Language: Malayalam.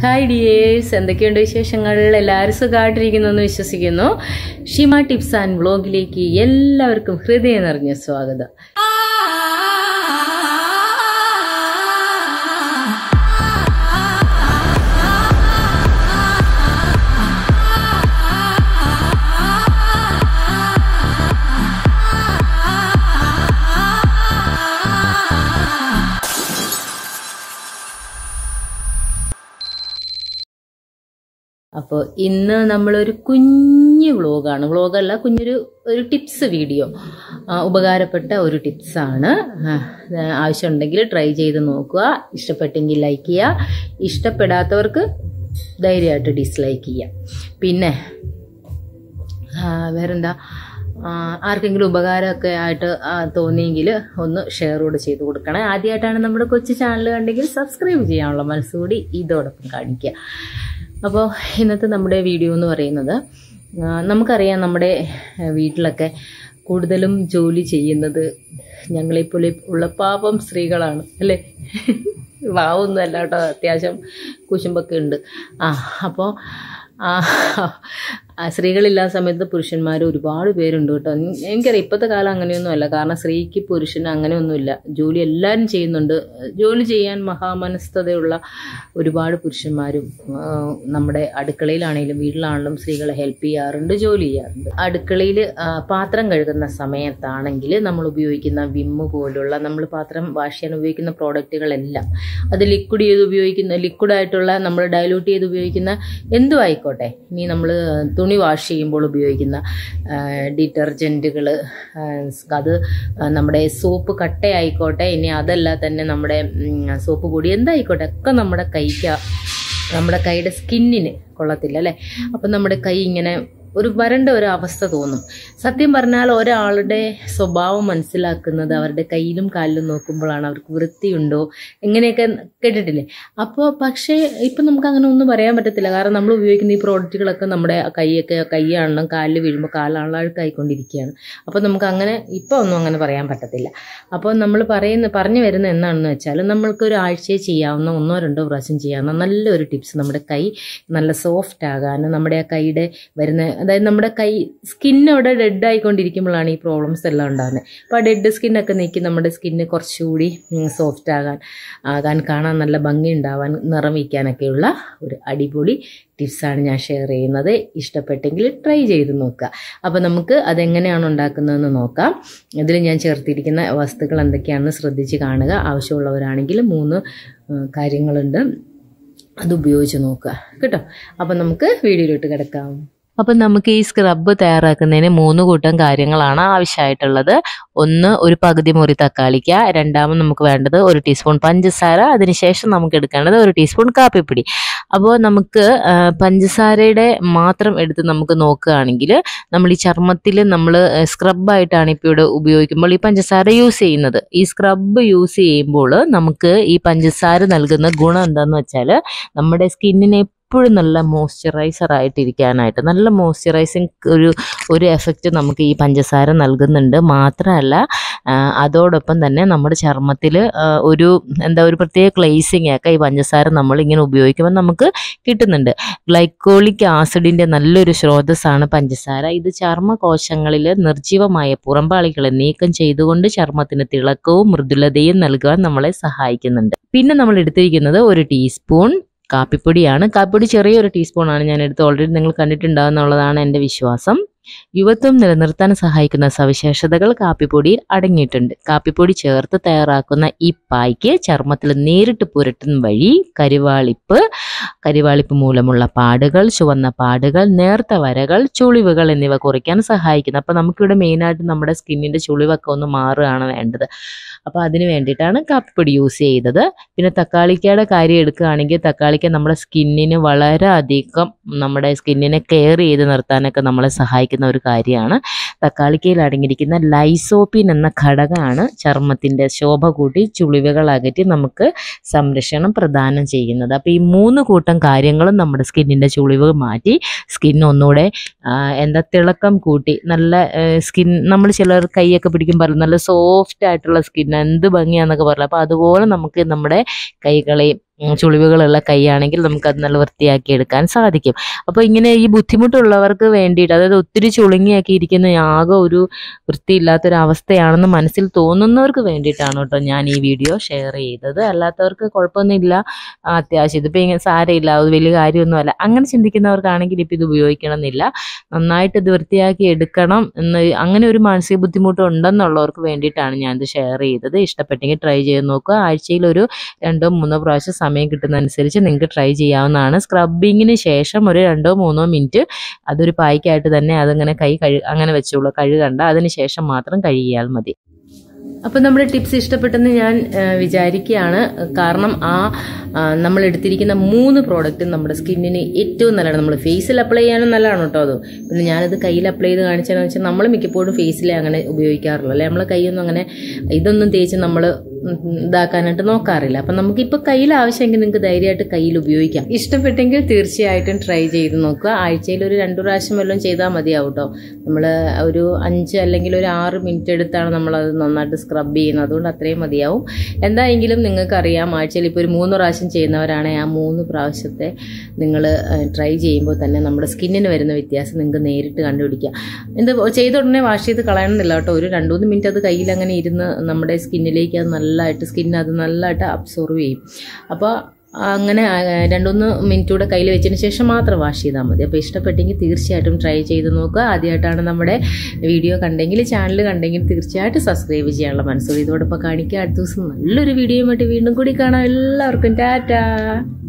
ഹായ് ഡിയേഴ്സ് എന്തൊക്കെയുണ്ട് വിശേഷങ്ങൾ എല്ലാവരും സുഖമായിട്ടിരിക്കുന്നു എന്ന് വിശ്വസിക്കുന്നു ഷിമ ടിപ്സ് ആൻഡ് വ്ളോഗിലേക്ക് എല്ലാവർക്കും ഹൃദയം നിറഞ്ഞ സ്വാഗതം അപ്പോൾ ഇന്ന് നമ്മളൊരു കുഞ്ഞു വ്ളോഗാണ് വ്ളോഗല്ല കുഞ്ഞൊരു ഒരു ടിപ്സ് വീഡിയോ ആ, ഉപകാരപ്പെട്ട ഒരു ടിപ്സാണ് ആവശ്യമുണ്ടെങ്കിൽ ട്രൈ ചെയ്ത് നോക്കുക ഇഷ്ടപ്പെട്ടെങ്കിൽ ലൈക്ക് ചെയ്യുക ഇഷ്ടപ്പെടാത്തവർക്ക് ധൈര്യമായിട്ട് ഡിസ്ലൈക്ക് ചെയ്യുക പിന്നെ ആ, വേറെന്താ ആ, ആർക്കെങ്കിലും ഉപകാരമൊക്കെ ആയിട്ട് ആ, തോന്നിയെങ്കിൽ ഒന്ന് ഷെയർ കൂടെ ചെയ്ത് കൊടുക്കണേ ആദ്യമായിട്ടാണ് നമ്മുടെ കൊച്ചു ചാനൽ കണ്ടെങ്കിൽ സബ്സ്ക്രൈബ് ചെയ്യാനുള്ള മനസ്സുകൂടി ഇതോടൊപ്പം കാണിക്കുക അപ്പോൾ ഇന്നത്തെ നമ്മുടെ വീഡിയോ എന്ന് പറയുന്നത് ആ, നമുക്കറിയാം നമ്മുടെ ആ, വീട്ടിലൊക്കെ കൂടുതലും ജോലി ചെയ്യുന്നത് ഞങ്ങളെപ്പോലെ ഉള്ള പാപം സ്ത്രീകളാണ് അല്ലേ പാവമൊന്നും അല്ല കേട്ടോ അത്യാവശ്യം കുശുമ്പൊക്കെ ഉണ്ട് ആ അപ്പോൾ ആ ആ, സ്ത്രീകളില്ലാത്ത സമയത്ത് പുരുഷന്മാർ ഒരുപാട് പേരുണ്ട് കേട്ടോ എൻ- എനിക്കറിയാം ഇപ്പോഴത്തെ കാലം അങ്ങനെയൊന്നും അല്ല കാരണം സ്ത്രീക്ക് പുരുഷന് അങ്ങനെയൊന്നുമില്ല ജോലി എല്ലാവരും ചെയ്യുന്നുണ്ട് ജോലി ചെയ്യാൻ മഹാമനസ്ഥതയുള്ള ഒരുപാട് പുരുഷന്മാരും ആ, നമ്മുടെ അടുക്കളയിലാണെങ്കിലും വീട്ടിലാണെങ്കിലും സ്ത്രീകളെ ഹെൽപ്പ് ചെയ്യാറുണ്ട് ജോലി ചെയ്യാറുണ്ട് അടുക്കളയിൽ പാത്രം കഴുകുന്ന സമയത്താണെങ്കിൽ നമ്മൾ ഉപയോഗിക്കുന്ന വിമ്മ് പോലുള്ള നമ്മൾ പാത്രം വാഷ് ചെയ്യാൻ ഉപയോഗിക്കുന്ന പ്രോഡക്റ്റുകളെല്ലാം അത് ലിക്വിഡ് ചെയ്ത് ഉപയോഗിക്കുന്ന ലിക്വിഡായിട്ടുള്ള നമ്മൾ ഡയലൂട്ട് ചെയ്ത് ഉപയോഗിക്കുന്ന എന്തും ആയിക്കോട്ടെ ഇനി നമ്മൾ തുണി വാഷ് ചെയ്യുമ്പോൾ ഉപയോഗിക്കുന്ന ഡിറ്റർജൻറ്റുകൾ അത് നമ്മുടെ സോപ്പ് കട്ടയായിക്കോട്ടെ ഇനി അതല്ല തന്നെ നമ്മുടെ ഉം, സോപ്പ് പൊടി എന്തായിക്കോട്ടെ ഒക്കെ നമ്മുടെ കൈക്ക് നമ്മുടെ കൈയുടെ സ്കിന്നിന് കൊള്ളത്തില്ല അല്ലേ അപ്പം നമ്മുടെ കൈ ഇങ്ങനെ ഒരു വരണ്ട ഒരു അവസ്ഥ തോന്നും സത്യം പറഞ്ഞാൽ ഒരാളുടെ സ്വഭാവം മനസ്സിലാക്കുന്നത് അവരുടെ കയ്യിലും കാലിലും നോക്കുമ്പോഴാണ് അവർക്ക് വൃത്തിയുണ്ടോ എങ്ങനെയൊക്കെ കേട്ടിട്ടില്ലേ അപ്പോൾ പക്ഷേ ഇപ്പം നമുക്ക് അങ്ങനെ ഒന്നും പറയാൻ പറ്റത്തില്ല കാരണം നമ്മൾ ഉപയോഗിക്കുന്ന ഈ പ്രോഡക്റ്റുകളൊക്കെ നമ്മുടെ കൈയൊക്കെ കൈയാണെന്നും കാലിൽ വീഴുമ്പോൾ കാലാണല്ലോ അഴുക്കായിക്കൊണ്ടിരിക്കുകയാണ് അപ്പോൾ നമുക്ക് അങ്ങനെ ഇപ്പോൾ ഒന്നും അങ്ങനെ പറയാൻ പറ്റത്തില്ല അപ്പോൾ നമ്മൾ പറയുന്ന പറഞ്ഞു വരുന്ന എന്നാണെന്ന് വെച്ചാൽ നമ്മൾക്ക് ഒരു ആഴ്ചയെ ചെയ്യാവുന്ന ഒന്നോ രണ്ടോ പ്രാവശ്യം ചെയ്യാവുന്ന നല്ലൊരു ടിപ്സ് നമ്മുടെ കൈ നല്ല സോഫ്റ്റ് ആകാനും നമ്മുടെ ആ കൈയുടെ വരുന്ന അതായത് നമ്മുടെ കൈ സ്കിൻ അവിടെ ഡെഡ് ആയിക്കൊണ്ടിരിക്കുമ്പോഴാണ് ഈ പ്രോബ്ലംസ് എല്ലാം ഉണ്ടാകുന്നത് അപ്പോൾ ആ ഡെഡ് സ്കിന്നൊക്കെ നീക്കി നമ്മുടെ സ്കിന്ന് കുറച്ചുകൂടി സോഫ്റ്റ് ആകാൻ ആകാൻ കാണാൻ നല്ല ഭംഗി ഉണ്ടാവാൻ നിറം വയ്ക്കാനൊക്കെയുള്ള ഒരു അടിപൊളി ടിപ്സാണ് ഞാൻ ഷെയർ ചെയ്യുന്നത് ഇഷ്ടപ്പെട്ടെങ്കിൽ ട്രൈ ചെയ്ത് നോക്കുക അപ്പോൾ നമുക്ക് അതെങ്ങനെയാണ് ഉണ്ടാക്കുന്നതെന്ന് നോക്കാം ഇതിൽ ഞാൻ ചേർത്തിരിക്കുന്ന വസ്തുക്കൾ എന്തൊക്കെയാണെന്ന് ശ്രദ്ധിച്ച് കാണുക ആവശ്യമുള്ളവരാണെങ്കിൽ മൂന്ന് ഉം, കാര്യങ്ങളുണ്ട് അത് ഉപയോഗിച്ച് നോക്കുക കേട്ടോ അപ്പം നമുക്ക് വീഡിയോയിലോട്ട് കിടക്കാം അപ്പം നമുക്ക് ഈ സ്ക്രബ് തയ്യാറാക്കുന്നതിന് മൂന്ന് കൂട്ടം കാര്യങ്ങളാണ് ആവശ്യമായിട്ടുള്ളത് ഒന്ന് ഒരു പകുതി മുറി തക്കാളിക്ക രണ്ടാമത് നമുക്ക് വേണ്ടത് ഒരു ടീസ്പൂൺ പഞ്ചസാര അതിനുശേഷം നമുക്ക് എടുക്കേണ്ടത് ഒരു ടീസ്പൂൺ കാപ്പിപ്പൊടി അപ്പോൾ നമുക്ക് ആ, പഞ്ചസാരയുടെ മാത്രം എടുത്ത് നമുക്ക് നോക്കുകയാണെങ്കിൽ നമ്മൾ ഈ ചർമ്മത്തിൽ നമ്മൾ സ്ക്രബായിട്ടാണ് ഇപ്പോൾ ഇവിടെ ഉപയോഗിക്കുമ്പോൾ ഈ പഞ്ചസാര യൂസ് ചെയ്യുന്നത് ഈ സ്ക്രബ് യൂസ് ചെയ്യുമ്പോൾ നമുക്ക് ഈ പഞ്ചസാര നൽകുന്ന ഗുണം എന്താണെന്ന് വെച്ചാൽ നമ്മുടെ സ്കിന്നിനെ എപ്പോഴും നല്ല മോയ്സ്ചറൈസർ ആയിട്ടിരിക്കാനായിട്ട് നല്ല മോയ്സ്ചറൈസിങ് ഒരു ഒരു എഫക്റ്റ് നമുക്ക് ഈ പഞ്ചസാര നൽകുന്നുണ്ട് മാത്രമല്ല ആ, അതോടൊപ്പം തന്നെ നമ്മുടെ ചർമ്മത്തിൽ ഒരു എന്താ ഒരു പ്രത്യേക ക്ലേസിങ് ഒക്കെ ഈ പഞ്ചസാര നമ്മൾ ഇങ്ങനെ ഉപയോഗിക്കുമ്പോൾ നമുക്ക് കിട്ടുന്നുണ്ട് ഗ്ലൈക്കോളിക് ആസിഡിൻ്റെ നല്ലൊരു സ്രോതസ്സാണ് പഞ്ചസാര ഇത് ചർമ്മകോശങ്ങളിൽ നിർജീവമായ പുറംപാളികളെ നീക്കം ചെയ്തുകൊണ്ട് ചർമ്മത്തിന് തിളക്കവും മൃദുലതയും നൽകുവാൻ നമ്മളെ സഹായിക്കുന്നുണ്ട് പിന്നെ നമ്മൾ എടുത്തിരിക്കുന്നത് ഒരു ടീസ്പൂൺ കാപ്പിപ്പൊടിയാണ് കാപ്പിപ്പൊടി ചെറിയൊരു ടീസ്പൂണാണ് ഞാൻ എടുത്ത് ഓൾറെഡി നിങ്ങൾ കണ്ടിട്ടുണ്ടാകുന്നുള്ളതാണ് എൻ്റെ വിശ്വാസം യുവത്വം നിലനിർത്താൻ സഹായിക്കുന്ന സവിശേഷതകൾ കാപ്പിപ്പൊടിയിൽ അടങ്ങിയിട്ടുണ്ട് കാപ്പിപ്പൊടി ചേർത്ത് തയ്യാറാക്കുന്ന ഈ പായ്ക്ക് ചർമ്മത്തിൽ നേരിട്ട് പുരട്ടുന്ന വഴി കരിവാളിപ്പ് കരിവാളിപ്പ് മൂലമുള്ള പാടുകൾ ചുവന്ന പാടുകൾ നേർത്ത വരകൾ ചുളിവുകൾ എന്നിവ കുറയ്ക്കാൻ സഹായിക്കുന്നു അപ്പോൾ നമുക്കിവിടെ മെയിനായിട്ട് നമ്മുടെ സ്കിന്നിൻ്റെ ചുളിവൊക്കെ ഒന്ന് മാറുകയാണ് വേണ്ടത് അപ്പോൾ അതിന് വേണ്ടിയിട്ടാണ് കാപ്പിപ്പൊടി യൂസ് ചെയ്തത് പിന്നെ തക്കാളിക്കയുടെ കാര്യം എടുക്കുകയാണെങ്കിൽ തക്കാളിക്ക നമ്മുടെ സ്കിന്നിന് വളരെയധികം നമ്മുടെ സ്കിന്നിനെ കെയർ ചെയ്ത് നിർത്താനൊക്കെ നമ്മളെ സഹായിക്കുന്ന ഒരു കാര്യമാണ് തക്കാളിക്കയിൽ അടങ്ങിയിരിക്കുന്ന ലൈസോപ്പിൻ എന്ന ഘടകമാണ് ചർമ്മത്തിൻ്റെ ശോഭ കൂട്ടി ചുളിവുകൾ അകറ്റി നമുക്ക് സംരക്ഷണം പ്രദാനം ചെയ്യുന്നത് അപ്പോൾ ഈ മൂന്ന് കൂട്ടം കാര്യങ്ങളും നമ്മുടെ സ്കിന്നിൻ്റെ ചുളിവ് മാറ്റി സ്കിൻ ഒന്നുകൂടെ ആ, എന്താ തിളക്കം കൂട്ടി നല്ല സ്കിൻ നമ്മൾ ചിലർ കൈയൊക്കെ പിടിക്കുമ്പോൾ പറയും നല്ല സോഫ്റ്റ് ആയിട്ടുള്ള സ്കിൻ എന്ത് ഭംഗിയാന്നൊക്കെ പറയും അപ്പോൾ അതുപോലെ നമുക്ക് നമ്മുടെ കൈകളെയും ഉം, ചുളിവുകളുള്ള കൈയാണെങ്കിൽ നമുക്കത് നല്ല വൃത്തിയാക്കി എടുക്കാൻ സാധിക്കും അപ്പോൾ ഇങ്ങനെ ഈ ബുദ്ധിമുട്ടുള്ളവർക്ക് വേണ്ടിയിട്ട് അതായത് ഒത്തിരി ചുളുങ്ങിയൊക്കെ ഇരിക്കുന്ന ആകെ ഒരു വൃത്തിയില്ലാത്തൊരവസ്ഥയാണെന്ന് മനസ്സിൽ തോന്നുന്നവർക്ക് വേണ്ടിയിട്ടാണ് കേട്ടോ ഞാൻ ഈ വീഡിയോ ഷെയർ ചെയ്തത് അല്ലാത്തവർക്ക് കുഴപ്പമൊന്നുമില്ല ആ, അത്യാവശ്യം ഇതിപ്പോൾ ഇങ്ങനെ സാരമില്ല അത് വലിയ കാര്യമൊന്നുമല്ല അങ്ങനെ ചിന്തിക്കുന്നവർക്കാണെങ്കിൽ ഇപ്പോൾ ഇത് ഉപയോഗിക്കണം എന്നില്ല നന്നായിട്ട് ഇത് വൃത്തിയാക്കി എടുക്കണം എന്ന് അങ്ങനെ ഒരു മാനസിക ബുദ്ധിമുട്ട് ഉണ്ടെന്നുള്ളവർക്ക് വേണ്ടിയിട്ടാണ് ഞാനിത് ഷെയർ ചെയ്തത് ഇഷ്ടപ്പെട്ടെങ്കിൽ ട്രൈ ചെയ്ത് നോക്കുക ആഴ്ചയിൽ ഒരു രണ്ടോ മൂന്നോ പ്രാവശ്യം സമയം കിട്ടുന്നതനുസരിച്ച് നിങ്ങൾക്ക് ട്രൈ ചെയ്യാവുന്നതാണ് സ്ക്രബിങ്ങിന് ശേഷം ഒരു രണ്ടോ മൂന്നോ മിനിറ്റ് അതൊരു പായ്ക്കായിട്ട് തന്നെ അതങ്ങനെ കൈ കഴു അങ്ങനെ വെച്ചോളൂ കഴുകണ്ട അതിന് ശേഷം മാത്രം കഴുകിയാൽ മതി അപ്പോൾ നമ്മുടെ ടിപ്സ് ഇഷ്ടപ്പെട്ടെന്ന് ഞാൻ ആ, വിചാരിക്കുകയാണ് കാരണം ആ ആ, നമ്മൾ എടുത്തിരിക്കുന്ന മൂന്ന് പ്രോഡക്റ്റും നമ്മുടെ സ്കിന്നിന് ഏറ്റവും നല്ലതാണ് നമ്മൾ ഫേസിൽ അപ്ലൈ ചെയ്യാനും നല്ലതാണ് കേട്ടോ അത് പിന്നെ ഞാനത് കയ്യിൽ അപ്ലൈ ചെയ്ത് കാണിച്ചതെന്ന് വെച്ചാൽ നമ്മൾ മിക്കപ്പോഴും ഫേസിലെ അങ്ങനെ ഉപയോഗിക്കാറുള്ളൂ അല്ലെ നമ്മളെ കൈയൊന്നും അങ്ങനെ ഇതൊന്നും തേച്ച് നമ്മൾ ഇതാക്കാനായിട്ട് നോക്കാറില്ല അപ്പം നമുക്കിപ്പോൾ കയ്യിൽ ആവശ്യമെങ്കിൽ നിങ്ങൾക്ക് ധൈര്യമായിട്ട് കയ്യിൽ ഉപയോഗിക്കാം ഇഷ്ടപ്പെട്ടെങ്കിൽ തീർച്ചയായിട്ടും ട്രൈ ചെയ്ത് നോക്കുക ആഴ്ചയിൽ ഒരു രണ്ടു പ്രാവശ്യം വല്ലതും ചെയ്താൽ മതിയാവും കേട്ടോ നമ്മൾ ഒരു അഞ്ച് അല്ലെങ്കിൽ ഒരു ആറ് മിനിറ്റ് എടുത്താണ് നമ്മളത് നന്നായിട്ട് സ്ക്രബ് ചെയ്യുന്നത് അതുകൊണ്ട് അത്രയും മതിയാവും എന്തായെങ്കിലും നിങ്ങൾക്കറിയാം ആഴ്ചയിൽ ഇപ്പോൾ ഒരു മൂന്ന് പ്രാവശ്യം ചെയ്യുന്നവരാണെങ്കിൽ ആ മൂന്ന് പ്രാവശ്യത്തെ നിങ്ങൾ ട്രൈ ചെയ്യുമ്പോൾ തന്നെ നമ്മുടെ സ്കിന്നിന് വരുന്ന വ്യത്യാസം നിങ്ങൾക്ക് നേരിട്ട് കണ്ടുപിടിക്കാം എന്ത് ചെയ്ത ഉടനെ വാഷ് ചെയ്ത് കളയണമെന്നില്ല കേട്ടോ ഒരു രണ്ട് മൂന്ന് മിനിറ്റ് അത് കയ്യിൽ അങ്ങനെ ഇരുന്ന് നമ്മുടെ സ്കിന്നിലേക്ക് അത് നല്ലതായിട്ട് സ്കിൻ അത് നല്ലതായിട്ട് അബ്സോർവ് ചെയ്യും അപ്പോൾ അങ്ങനെ ആ, രണ്ടൊന്ന് മിനിറ്റ് കൂടെ കയ്യിൽ വെച്ചതിന് ശേഷം മാത്രം വാഷ് ചെയ്താൽ മതി അപ്പോൾ ഇഷ്ടപ്പെട്ടെങ്കിൽ തീർച്ചയായിട്ടും ട്രൈ ചെയ്ത് നോക്കുക ആദ്യമായിട്ടാണ് നമ്മുടെ വീഡിയോ കണ്ടെങ്കിൽ ചാനൽ കണ്ടെങ്കിൽ തീർച്ചയായിട്ടും സബ്സ്ക്രൈബ് ചെയ്യാനുള്ള മനസ്സോടെ ഇതോടൊപ്പം കാണിക്കുക അടുത്ത ദിവസം നല്ലൊരു വീഡിയോയുമായിട്ട് വീണ്ടും കൂടി കാണാം എല്ലാവർക്കും ടാറ്റാ